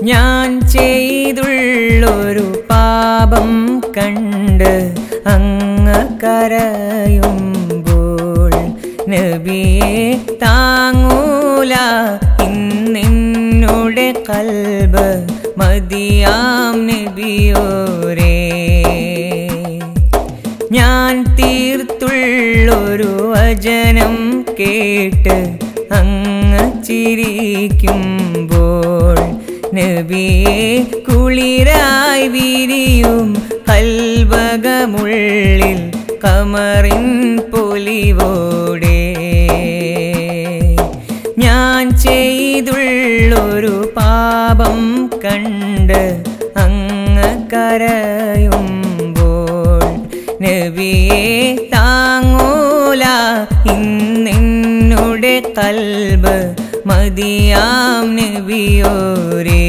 ഞാൻ ചെയ്തുള്ളൊരു പാപം കണ്ട് അങ്ങ് കരയുമ്പോൾ നബിയെ താങ്ങൂല ഇന്നെന്നുടെ കൽബ് മതിയാം നബിയോരേ ഞാൻ തീർത്തുള്ളൊരു വചനം കേട്ട് അങ്ങ് ചിരിക്കുമ്പോൾ നബിയെ കുളിരായി വിരിയും കൽവകമുള്ളിൽ കമറിൻ പൊലിവോടെ ഞാൻ ചെയ്തുള്ളൊരു പാപം കണ്ട് അങ്ങ് കരയുമ്പോൾ നബിയെ താങ്ങൂല ഇന്നെന്നുടെ കൽബ് മതിയാം നബിയോരേ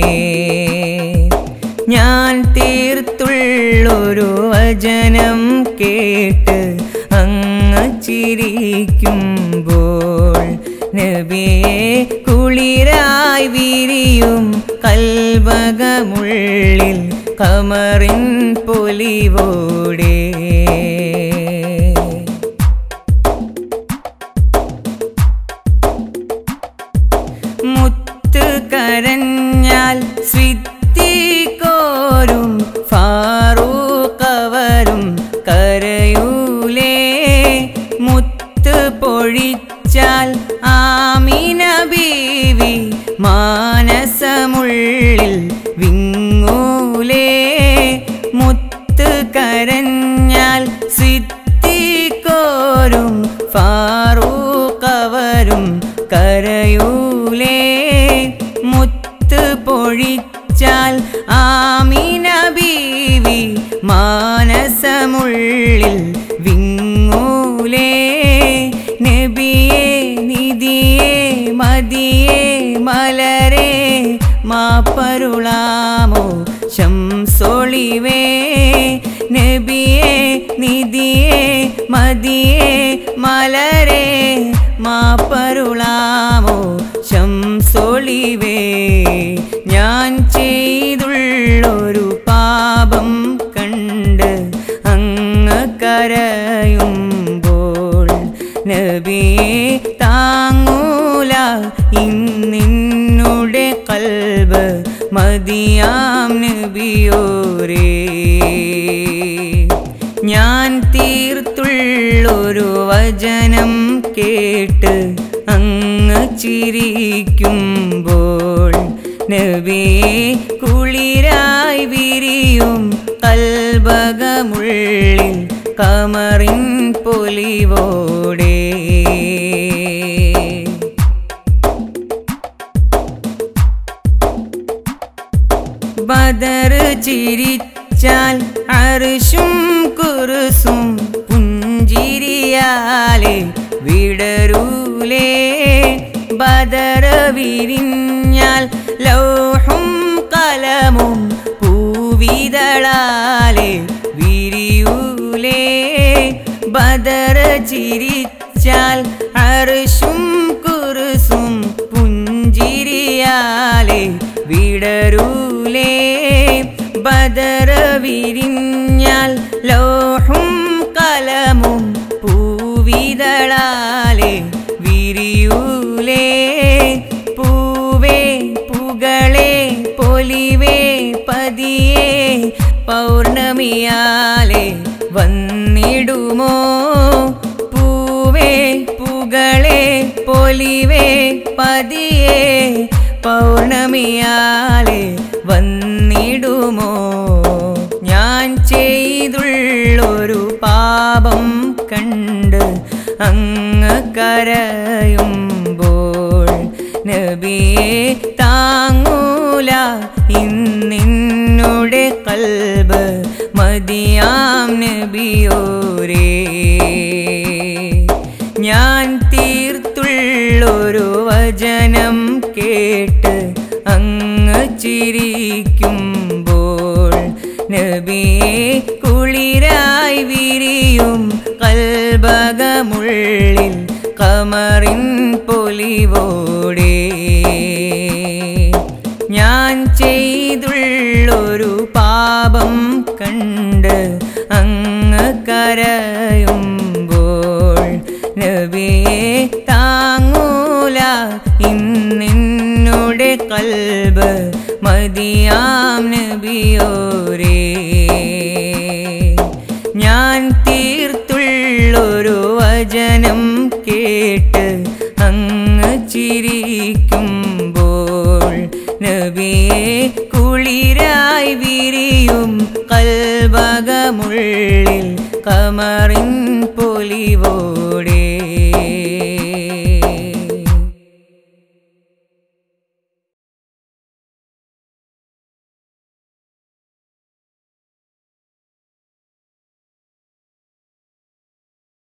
ഞാൻ തീർത്തുള്ളൊരു വചനം കേട്ട് അങ്ങ് ചിരിക്കുമ്പോൾ നബിയെ കുളിരായി വിരിയും കൽവകമുള്ളിൽ കമറിൻ പൊലിവോടെ മുത്ത് കരഞ്ഞാൽ സ്വിത്തിക്കോരും ഫാറൂഖവരും കരയൂലേ മുത്ത് പൊഴിച്ചാൽ ആമിന ബീവി മാനസമുള്ളിൽ വിങ്ങൂലേ മുത്ത് കരഞ്ഞാൽ സിത്തിക്കോരും ഫാറൂഖവരും കരയൂലേ മുത്ത് പൊഴിച്ചാൽ ആമിന ബീവി മാനസമുള്ളിൽ വിങ്ങൂലേ നബിയേ നിധിയേ മതിയേ മലരേ മാപ്പരുളാമോ ശംസൊളിവേ നബിയേ നിധിയേ മതിയേ മലരേ മാപ്പരുളാമോ ശംസൊളിവേ ഞാൻ ചെയ്തുള്ളൊരു പാപം കണ്ട് അങ്ങ് കരയുമ്പോൾ നബിയെ താങ്ങൂല ഇന്നിന്നുടെ കൽബ് മതിയാം നബിയോരേ ഞാൻ തീർത്തുള്ളൊരു വചനം കേട്ട് അങ്ങ് ചിരിക്കുമ്പോൾ നബിയെ കുളിരായി വിരിയും കൽബകമുള്ളിൽ കമറിൻ പൊലിവോടെ ബദർ ചിരിച്ചാൽ അർഷും കുറുസും പുഞ്ചിരിയാലെ വിടരൂലേ ബദർ വിരിഞ്ഞാൽ ലൗഹും കലമും പൂവിതളാലെ വിരിയൂലേ ബദർ ചിരിച്ചാൽ അർഷും കുറുസും പുഞ്ചിരിയാലെ വിടരൂലേ ബദർ വിരിഞ്ഞാൽ ലോഹും കലമും പൂവിതളാലെ വിരിയൂലേ പൂവേ പുകളെ പൊലിവേ പതിയേ പൗർണമിയാലെ വന്നിടുമോ പൂവേ പുകളെ പൊലിവേ പതിയേ പൗർണമിയാലെ വന്നിടുമോ ഞാൻ ചെയ്തുള്ളൊരു പാപം കണ്ട് അങ്ങ് കരയുമ്പോൾ നബിയെ താങ്ങൂല ഇന്നിന്നുടെ കൽബ് മതിയാം നബിയോരേ ഞാൻ തീർത്തുള്ളൊരു വചനം കേട്ട് അങ്ങ് ചിരിക്കുമ്പോൾ നബിയെ കുളിരായി വിരിയും കൽബകമുള്ളിൽ കമറിൻ പൊലിവോടെ ഞാൻ ചെയ്തുള്ളൊരു പാപം കണ്ട് അങ്ങ് കരയുമ്പോൾ നബിയെ താങ്ങൂല ഇന്നിന്നുടെ കൽബ് മതിയാം നബിയോരേ ഞാൻ തീർത്തുള്ളൊരു വചനം കേട്ട് അങ്ങ് ചിരിക്കുമ്പോൾ നബിയെ കുളിരായി വിരിയും കൽവകമുള്ളിൽ കമറിൻ പൊലിവോടെ